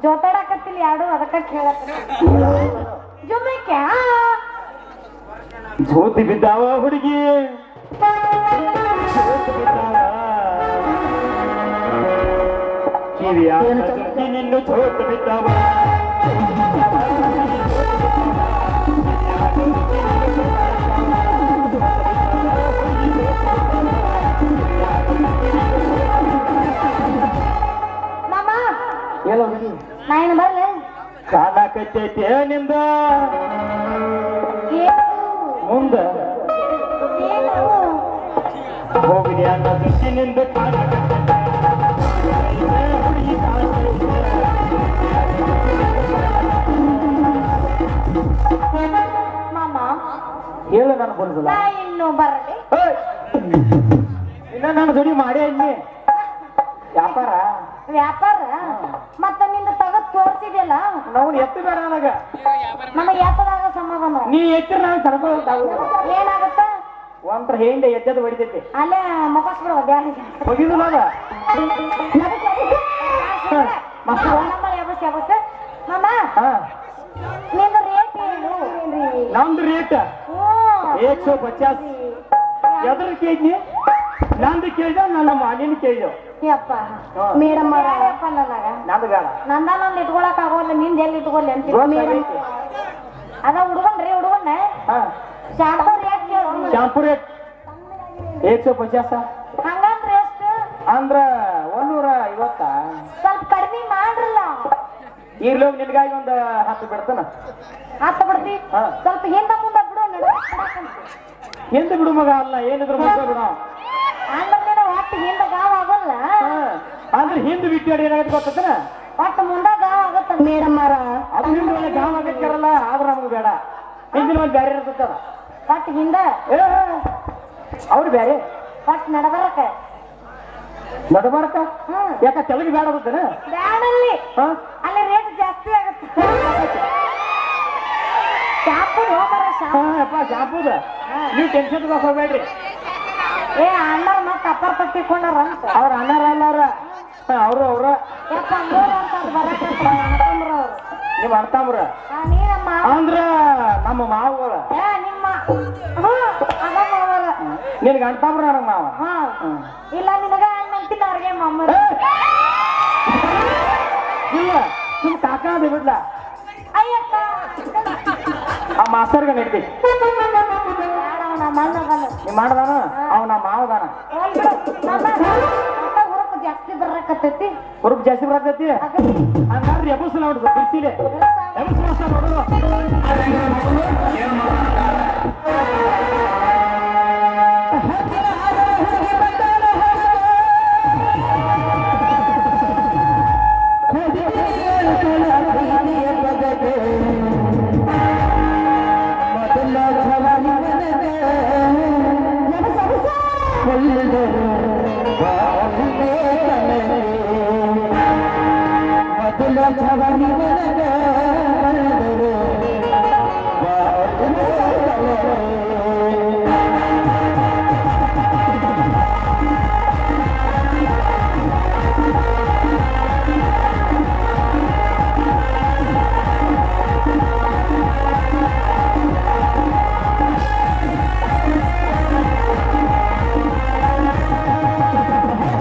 ಜೋತಾಡಕತ್ತಿಲ್ಲ ಯಾಡು ಅದಕ್ಕ ಕೇಳಕ ಜುಮ್ಮಕ್ಯಾ ಜ್ಯೋತಿ ಬಿದ್ದಾವ ಹುಡುಗಿ ಜ್ಯೋತಿ ಬಿದ್ದಾವ ಕಿವಿಯಾಗ ಜೊತೆ ನಿನ್ನು ಜ್ಯೋತಿ ಬಿದ್ದಾವ ಮಾಮ ಹೇಳೋ ಹುಡುಗಿ ನಾ ಏನು ಬರ್ಲೆ ಕಾಣಕತ್ತೈತೆ ನಿಂದ ಏನು ಮುಂದ ಏನು ಹೋಗಿದೆ ಅನ್ನೋ ದೃಷ್ಟಿನಿಂದ ಕಾಣಕತ್ತೈತೆ ಹುಡುಗಿ ಕಾಣಕತ್ತೈತೆ ಮಾಮ ಹೇಳು ನಾನು ಬರುದಿಲ್ಲ ನಾ ಇನ್ನು ಬರಲಿ ಇನ್ನ ನಾನು ಜೋಡಿ ಮಾಡೇ ಇನ್ನಿ ವ್ಯಾಪಾರ ವ್ಯಾಪಾರ ಮತ್ತ ನಿಂದ ತಗದ್ ತೋರ್ಸಿದ್ಯಲ್ಲ ನಾವು ಎತ್ತು ಬೇಡ ನನಗ ನಮಗೆ ಯಾತದಾಗ ಸಮಾಧಾನ ನೀ ಎತ್ತಿರ ನಾನು ಕರ್ಕೊಳ್ಳೋದು ಏನಾಗತ್ತ ಒಂದ್ರ ಹಿಂದೆ ಎದ್ದದ ಹೊಡಿತೈತಿ ಅಲ್ಲೇ ಮುಖಸ್ಬಿಡುವ ಬ್ಯಾನಿಗೆ ಹೋಗಿದಿಲ್ಲ ಅದ ಮಾಮ ಹಾ ನಿಂದು ರೇಟ್ ಏನು ನಮ್ದು ರೇಟ್ ಹ್ಞೂ ಏಕ್ ಸौ ಪಚಾಸ್ ಎದ್ರ ಕೇಳಿ ನಂದು ಕೇಳಿದ ನನ್ನ ಮಾಲಿನ ಕೇಳಿದೆವು ಯಪ್ಪ ಮೇಡಮ್ ಅವರಪ್ಪ ನನಗ ನಂದು ಬೇಡ ನಂದ ನಂದು ಇಟ್ಕೊಳಕ್ ಆಗೋಲ್ಲ ನಿಂದ ಎಲ್ಲಿ ಇಟ್ಕೊಲ್ಲಿ ಅಂತ ಮೇಡಮ್ ಗೊತ್ತಾಗೈತಿ. ಅದ ಹುಡುಗನ್ರಿ ಹುಡುಗನ್ನ ಹಾ ಶಾಂಪೂ ರೇಟ್ ಕೇಳು ಶಾಂಪು ರೇಟ್ ಏಕ್ ಸौ ಪಚಾಸ ಹಂಗಂದ್ರೆ ಎಷ್ಟು ಅಂದ್ರ ಒಂದೂರ ಐವತ್ತ ಸ್ವಲ್ಪ ಕಡಿಮೆ ಮಾಡ್ರಲ್ಲ ಈಗ್ಲೂ ನಿನ್ಗಾಗಿ ಒಂದು ಹತ್ತು ಬಿಡ್ತಾನ ಹತ್ತ ಬಿಡ್ತಿ ಹಾ. ಸ್ವಲ್ಪ ಹಿಂದ ಮುಂದ ಬಿಡು ನಡು ಹಿಂದೆ ಬಿಡು ಮಗ ಅಲ್ಲ ಏನಿದ್ರು ಮುಂದೆ ಬಿಡು ಅಂದ್ರೆ ನೀನು ಒಟ್ಟು ಹಿಂದ ಗಾವ್ ಆಗೋಲ್ಲ ಹಾ. ಅಂದ್ರೆ ಹಿಂದೆ ಬಿಟ್ಟು ಏನಾಗತ್ತೆ ಗೊತ್ತನ ಒಟ್ಟು ಮುಂದ ಗಾವ್ ಆಗುತ್ತ ಮೇಡಮ್ ಅವರ ಅದು ಹಿಂದೆ ಒಳ್ಳೆ ಗಾಮ ಆಗತ್ತಿರಲ್ಲ ಆದ್ರೆ ನಮ್ಗೆ ಬೇಡ ಹಿಂದಿನ ಒಂದು ಬೇರೆ ಇರ್ತದ ಒಟ್ಟು ಹಿಂದ ಏ ಅವ್ರು ಬೇರೆ ಒಟ್ಟು ನಡಬರಕ ನಡಬಾರಕ ಹ್ಮ್ ಯಾಕ ತೆಲುಗು ಬೇಡ ಗೊತ್ತೇನ ಬ್ಯಾಡಲ್ಲಿ ಹಾ ಅಲ್ಲಿ ರೇಟ್ ಜಾಸ್ತಿ ಆಗುತ್ತೆ ಶಾಂಪು ಹೋಗರ ಶಾಂಪು ಹಾ, ಅಪ್ಪ ಶಾಂಪೂದ ನೀವು ಟೆನ್ಷನ್ ತಗೋಕ್ ಹೋಗ್ಬೇಡ್ರಿ ಏ ಅಣ್ಣ ಮತ್ತೆ ಅಪ್ಪರ್ ಪಟ್ಟಿಕೊಂಡಾರ ಅಂತ ಅವ್ರ ಅಣ್ಣಾರ ಅಲ್ಲಾರ ಅವರು ಅವ್ರ ಯಪ್ಪ ಮೂರು ಅಂತ ಅದು ಬರಕತ್ರ ಅನ್ಕೊಂಡ್ರ ಅವ್ರು ನಿಮ್ ಅಣ್ತಾಮ್ರ ಆ, ನೀನಮ್ಮ ಅಂದ್ರ ನಮ್ಮ ಮಾವುಗಳ ಏ ನಿಮ್ಮ ಹ್ಞೂ ಅದಮ್ಮ ಅವರ ನಿನ್ಗೆ ಅಣ್ತಾಮ್ರ ನನಗ್ ಮಾವ ಹಾ ಹ್ಮ್. ಇಲ್ಲ ನಿನಗ ಅಣ್ಣ ಅಂತಿಲ್ಲ ಅವ್ರಿಗೆ ಮಮ್ಮರ ಏ! ಇಲ್ಲ ಸುಮ್ ಕಾಕ ಅಂತ ಬಿಡ್ಲ ಅಯ್ಯಕ್ಕ ಆ ಮಾಸ್ತರ್ಗ ನಡ್ತಿ ಬೇಡ ಅವ್ನ ಮಣ್ಣ ಅದಲ್ಲ ನೀ ಮಾಡ್ದಾನ ಅವ ನಮ್ಮ ಮಾವದಾನ ಹೋಗ್ಬಿಡು. ನಮ್ಮ ಅಕ್ಕ ಹುಡುಕ ಜಾಸ್ತಿ ಬರಕತ್ತೈತಿ ಹುರುಪ್ ಜಾಸ್ತಿ ಬರ್ತೈತಿ ಅದಕ್ಕೆ ಹಂಗಾದ್ರೆ ಎಬಸ್ ನೋಡ್ರಿ ಬಿಡ್ಸಿಲೆ ಎಬಸ್ ಮಾಸ್ತ ನೋಡುದು ¡Ay,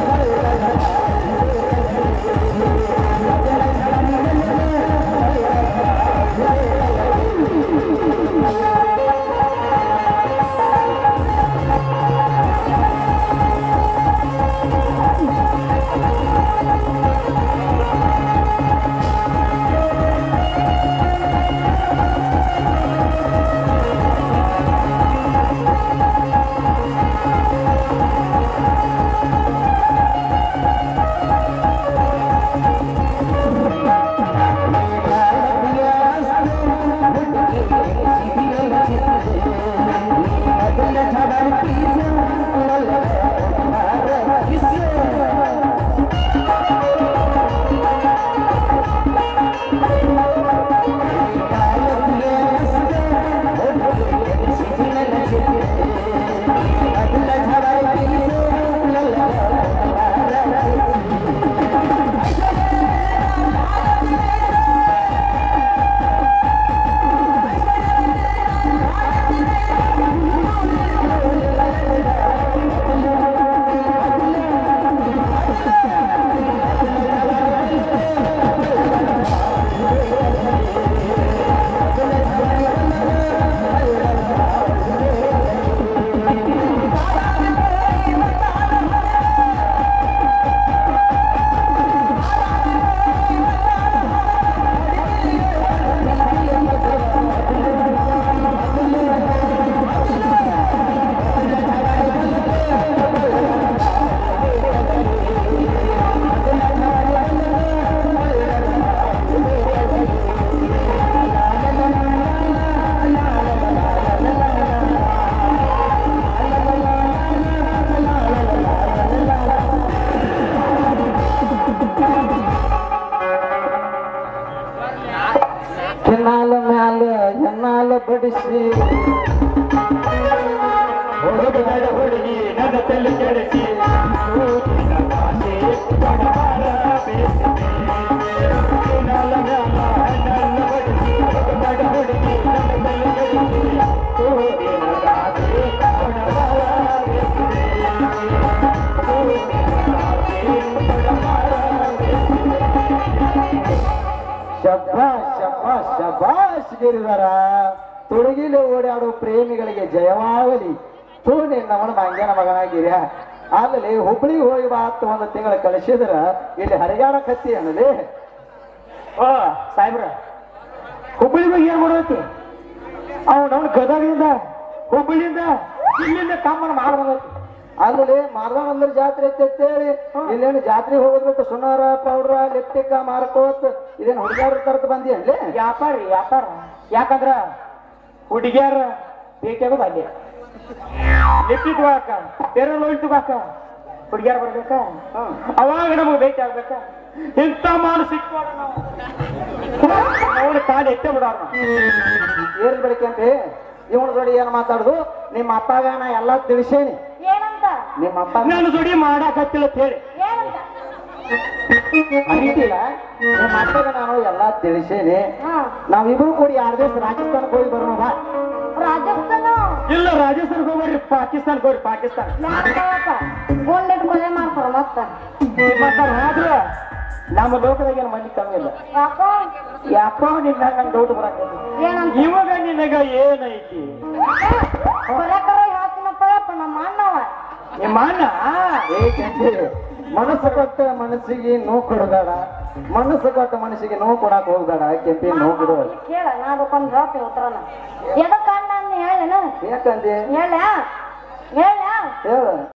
ಕೆನಾಲ ಮ್ಯಾಲ ಹೆಣ್ಣಾಲ ಬಡಿಸಿ ಹುಡುಗರ ಹುಡುಗಿ ನನ್ನ ತಲೆ ಕೆಡಿಸಿ ಸೂಚಿನ ಭಾಷೆ ಬಡವರ ಬೇಸಿದೆ. ನಾಲ ಮ್ಯಾಲ ನನ್ನ ಬಡಿಸಿ, ಹುಡುಗರ ಹುಡುಗಿ ನನ್ನ ತಲೆ ಕೆಡಿಸಿ, ಸೂಚಿನ ಭಾಷೆ ಬಡವರ ಬೇಸಿದೆ. ಸೂಚಿನ ಭಾಷೆ ಬಡವರ ಬೇಸಿದೆ. ಶಬ್ಬಾಶ್ ಶಬ್ಬಾಶ್ ಶಬ್ಬಾಶ್ ಗಿರಿಧರ ತುಡುಗಿಲೆ ಓಡಾಡೋ ಪ್ರೇಮಿಗಳಿಗೆ ಜಯವಾಗಲಿ ತೂ ನಿನ್ನವನ ಮಂಗ್ಯನ ಮಗನಾಗಿರ್ಯ ಅಲ್ಲಿ ಹುಬ್ಳಿ ಹೋಗಿ ಬಾ ಅಂತ ಒಂದು ತಿಂಗಳ ಕಳಿಸಿದ್ರ ಇಲ್ಲಿ ಹರಿಗಾಡಕತ್ತಿ ಅನ್ನಲಿ ಓ ಸಾಹೇಬ್ರ ಹುಬ್ಬಳ್ಳಿಗೆ ಏನ್ ಮಾಡೈತಿ ಅವನವನ ಗದಗಿಂದ ಹುಬ್ಬಳ್ಳಿಯಿಂದ ಇಲ್ಲಿಂದ ಕಮ್ಮನ ಮಾಡ್ಬೋದೈತಿ ಅಲ್ಲಿ ಮಾರ್ಗಂದ್ರ ಜಾತ್ರೆ ಐತಿ ಅಂತೇಳಿ ಇಲ್ಲೇನು ಜಾತ್ರೆ ಹೋಗೋದ್ಬಿಟ್ಟು ಸುನಾರ ಪೌಡ್ರ ಲಿಪ್ಟಿಕ ಮಾರ್ಕೋತ್ ಇದೇನು ಹುಡುಗಾರ ತರತ್ ಬಂದಿ ಅಲ್ಲಿ ವ್ಯಾಪಾರ ರೀ ವ್ಯಾಪಾರ ಯಾಕಂದ್ರ ಹುಡುಗಿಯರ ಭೇಟಿ ಆಗೋದು ಅಲ್ಲಿ ಲಿಫ್ಟಿ ತಗೋಕ ಬೇರೆ ಲೋಲ್ ತಗೋಕ ಹುಡುಗಿಯರ್ ಬರ್ಬೇಕ ಅವಾಗ ನಮಗೆ ಭೇಟಿ ಆಗ್ಬೇಕ ಇಂಥ ಮಾನು ಸಿಕ್ಕೋಣ ನಾವು ಅವನ ಕಾಲು ಎಟ್ಟೆ ಬಿಡೋಣ ಏನ್ ಬೆಳಿಗ್ಗೆ ಅಂತ ಇವನ ಜೋಡಿ ಏನ್ ಮಾತಾಡುದು ನಿಮ್ಮ ಅಪ್ಪಗ ನಾ ಎಲ್ಲಾ ತಿಳಿಸೇನಿ ಏನಂತ ನಿಮ್ಮ ಅಪ್ಪ ನನ್ನ ಜೋಡಿ ಮಾಡಾಕತ್ತಿಲ್ಲ ಅಂತ ಹೇಳಿ ಏನಂತ ಅನಿತಿಲ್ಲ ನಿಮ್ಮ ಅಪ್ಪಗ ನಾನು ಎಲ್ಲಾ ತಿಳಿಸೇನಿ ಹಾ ನಾವಿಬ್ರು ಕೂಡಿ ಎರಡು ದಿವಸ ರಾಜಸ್ಥಾನಕ್ಕೆ ಹೋಗಿ ಬರೋಣ ಬಾ ರಾಜಸ್ಥಾನ ಇಲ್ಲ ರಾಜಸ್ಥಾನಕ್ಕೆ ಹೋಗ್ಬೇಡ್ರಿ ಪಾಕಿಸ್ತಾನಕ್ಕೆ ಹೋಗ್ರಿ ಪಾಕಿಸ್ತಾನ ಯಾಕಪ್ಪ ಗೊಂಡಿಟ್ಟು ಕೊಲೆ ಮಾಡ್ತಾರ ಮತ್ತ ಮತ್ತ ಆದ್ರ ನಮ್ಮ ಲೋಕದಾಗ ಏನು ಮಂದಿ ಕಮ್ಮಿ ಇಲ್ಲ ಯಾಕೋ ಯಾಕೋ ನಿನ್ನ ನಂಗೆ ಡೌಟ್ ಬರಾಕತ್ತಿ ಏನಂತ ಇವಾಗ ನಿನಗ ಏನೈತಿ ಕೊಲೆ ಕರೆ ಹೇಳ್ತೀನಪ್ಪ ಯಪ್ಪ ನಮ್ಮ ಅಣ್ಣವ ನಿಮ್ಮ ಅಣ್ಣ ಏಕೆಂದ್ರೆ ಮನಸ್ಸು ಕೊಟ್ಟ ಮನಸ್ಸಿಗೆ ನೋವು ಕೊಡಬೇಡ ಮನಸ್ಸು ಕೊಟ್ಟ ಮನಸ್ಸಿಗೆ ನೋವು ಕೊಡಾಕ್ ಹೋಗ್ಬೇಡ ಕೆಂಪಿ ನೋವು ಕೊಡು ಕೇಳ ನಾ ಅದಕ್ಕೊಂದು ಹೇಳ್ತೀನಿ ಉತ್ತರನ ಎದಕ್ಕ ಅಣ್ಣ ಅಂತ ಹೇಳೇನು ಯಾಕಂದೆ ಹೇಳ ಹೇಳ ಹೇಳ